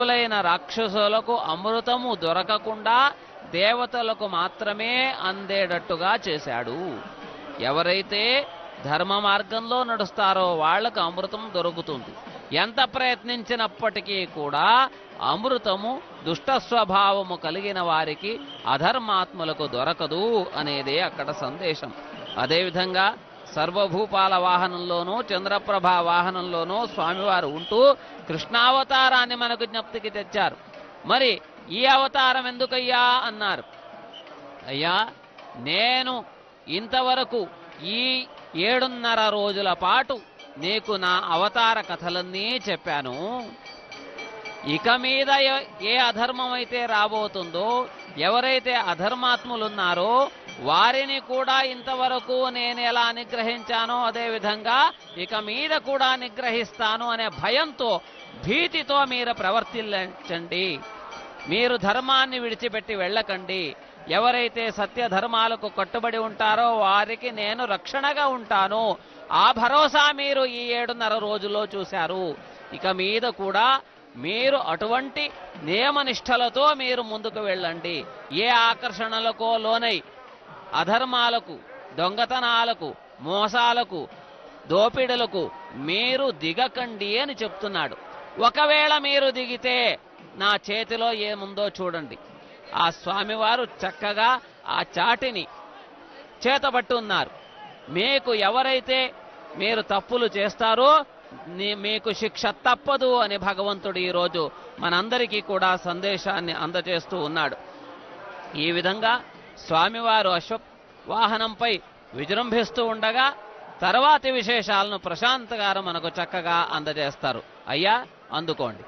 దుష్టులైన రాక్షసులకు అమృతము దొరకకుండా దేవతలకు మాత్రమే అందేటట్టుగా చేశాడు ఎవరైతే ధర్మ మార్గంలో నడుస్తారో వాళ్లకు అమృతం దొరుకుతుంది ఎంత ప్రయత్నించినప్పటికీ కూడా అమృతము దుష్ట స్వభావము కలిగిన వారికి అధర్మాత్ములకు దొరకదు అనేదే అక్కడ సందేశం అదేవిధంగా సర్వభూపాల వాహనంలోనూ చంద్రప్రభ వాహనంలోనూ స్వామివారు ఉంటూ కృష్ణావతారాన్ని మనకు జ్ఞప్తికి తెచ్చారు మరి ఈ అవతారం ఎందుకయ్యా అన్నారు అయ్యా నేను ఇంతవరకు ఈ ఏడున్నర రోజుల పాటు నీకు నా అవతార కథలన్నీ చెప్పాను ఇక మీద ఎ- ఏ అధర్మం అయితే రాబోతుందో ఎవరైతే అధర్మాత్ములున్నారో వారిని కూడా ఇంతవరకు నేను ఎలా నిగ్రహించానో అదే విధంగా ఇక మీద కూడా నిగ్రహిస్తాను అనే భయంతో భీతితో మీరు ప్రవర్తించండి మీరు ధర్మాన్ని విడిచిపెట్టి వెళ్ళకండి ఎవరైతే సత్య ధర్మాలకు కట్టుబడి ఉంటారో వారికి నేను రక్షణగా ఉంటాను ఆ భరోసా మీరు ఈ ఏడున్నర రోజుల్లో చూశారు ఇక మీద కూడా మీరు అటువంటి నియమనిష్టలతో మీరు ముందుకు వెళ్ళండి ఏ ఆకర్షణలకో లోనై అధర్మాలకు దొంగతనాలకు మోసాలకు దోపిడులకు మీరు దిగకండి అని చెప్తున్నాడు ఒకవేళ మీరు దిగితే నా చేతిలో ఏముందో చూడండి ఆ స్వామివారు చక్కగా ఆ చాటిని చేతబట్టి ఉన్నారు మీకు ఎవరైతే మీరు తప్పులు చేస్తారో నీ- మీకు శిక్ష తప్పదు అని భగవంతుడు ఈరోజు మనందరికీ కూడా సందేశాన్ని అందజేస్తూ ఉన్నాడు ఈ విధంగా స్వామివారు అశ్వ వాహనంపై విజృంభిస్తూ ఉండగా తర్వాతి విశేషాలను ప్రశాంత్ గారు మనకు చక్కగా అందజేస్తారు అయ్యా అందుకోండి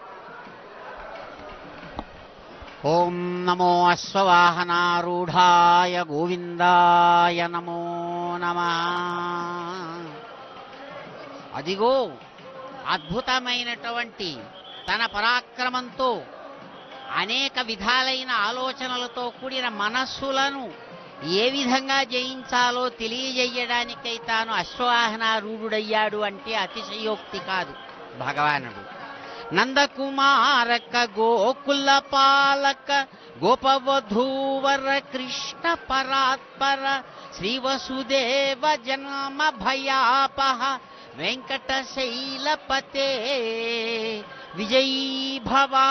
ఓం నమో అశ్వవాహనారూఢాయ గోవిందాయ నమో నమ అదిగో అద్భుతమైనటువంటి తన పరాక్రమంతో అనేక విధాలైన ఆలోచనలతో కూడిన మనస్సులను ఏ విధంగా జయించాలో తెలియజేయడానికై తాను అశ్వవాహనారూఢుడయ్యాడు అంటే అతిశయోక్తి కాదు భగవానుడు నందకుమారక గోకుల పాలక గోపవధూవర కృష్ణ పరాత్పర శ్రీ వసుదేవ జన్మ భయాపహ వెంకటశైలపతే విజయీ భవా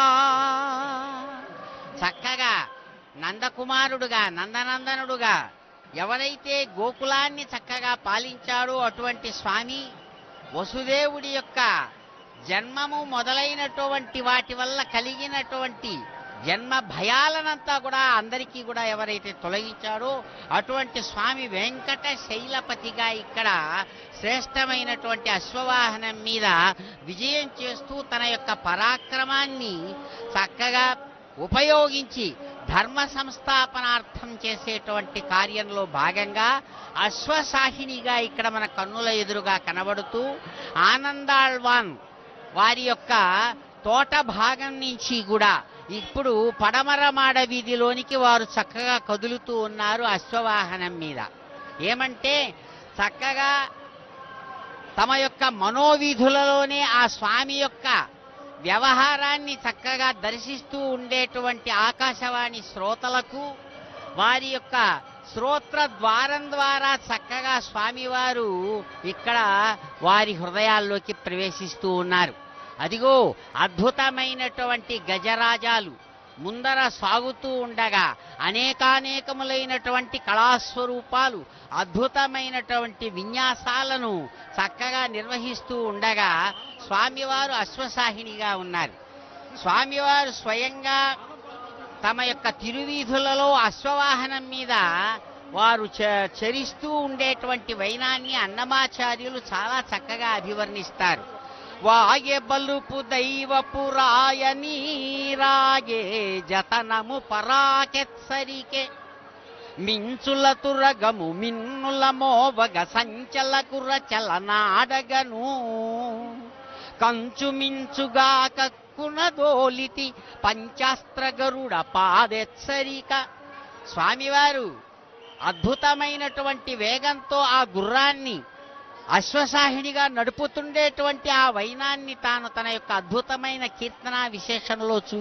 చక్కగా నందకుమారుడుగా నందనందనుడుగా ఎవరైతే గోకులాన్ని చక్కగా పాలించాడో అటువంటి స్వామి వసుదేవుడి యొక్క జన్మము మొదలైనటువంటి వాటి వల్ల కలిగినటువంటి జన్మ భయాలనంతా కూడా అందరికీ కూడా ఎవరైతే తొలగించాడో అటువంటి స్వామి వెంకట శైలపతిగా ఇక్కడ శ్రేష్టమైనటువంటి అశ్వవాహనం మీద విజయం చేస్తూ తన యొక్క పరాక్రమాన్ని చక్కగా ఉపయోగించి ధర్మ సంస్థాపనార్థం చేసేటువంటి కార్యంలో భాగంగా అశ్వసాహినిగా ఇక్కడ మన కన్నుల ఎదురుగా కనబడుతూ ఆనందాళ్వాన్ వారి యొక్క తోట భాగం నుంచి కూడా ఇప్పుడు పడమర మాడ వీధిలోనికి వారు చక్కగా కదులుతూ ఉన్నారు అశ్వవాహనం మీద ఏమంటే చక్కగా తమ యొక్క మనోవీధులలోనే ఆ స్వామి యొక్క వ్యవహారాన్ని చక్కగా దర్శిస్తూ ఉండేటువంటి ఆకాశవాణి శ్రోతలకు వారి యొక్క శ్రోత్ర ద్వారం ద్వారా చక్కగా స్వామివారు ఇక్కడ వారి హృదయాల్లోకి ప్రవేశిస్తూ ఉన్నారు అదిగో అద్భుతమైనటువంటి గజరాజాలు ముందర సాగుతూ ఉండగా అనేకానేకములైనటువంటి కళాస్వరూపాలు అద్భుతమైనటువంటి విన్యాసాలను చక్కగా నిర్వహిస్తూ ఉండగా స్వామివారు అశ్వసాహినిగా ఉన్నారు స్వామివారు స్వయంగా తమ యొక్క తిరువీధులలో అశ్వవాహనం మీద వారు చ- చరిస్తూ ఉండేటువంటి వైనాన్ని అన్నమాచార్యులు చాలా చక్కగా అభివర్ణిస్తారు వాగే బలుపు దైవపు రాయని రాగే జతనము పరాకెత్సరికే మించుల తురగము మిన్నుల మోవగ సంచల కుర చలనాడగను కంచు మించుగా కక్కునదోలితి పంచాస్త్ర గరుడ పాదెచ్చరిక స్వామివారు అద్భుతమైనటువంటి వేగంతో ఆ గుర్రాన్ని అశ్వసాహినిగా నడుపుతుండేటువంటి ఆ వైనాన్ని తాను తన యొక్క అద్భుతమైన కీర్తన విశేషణలో చూ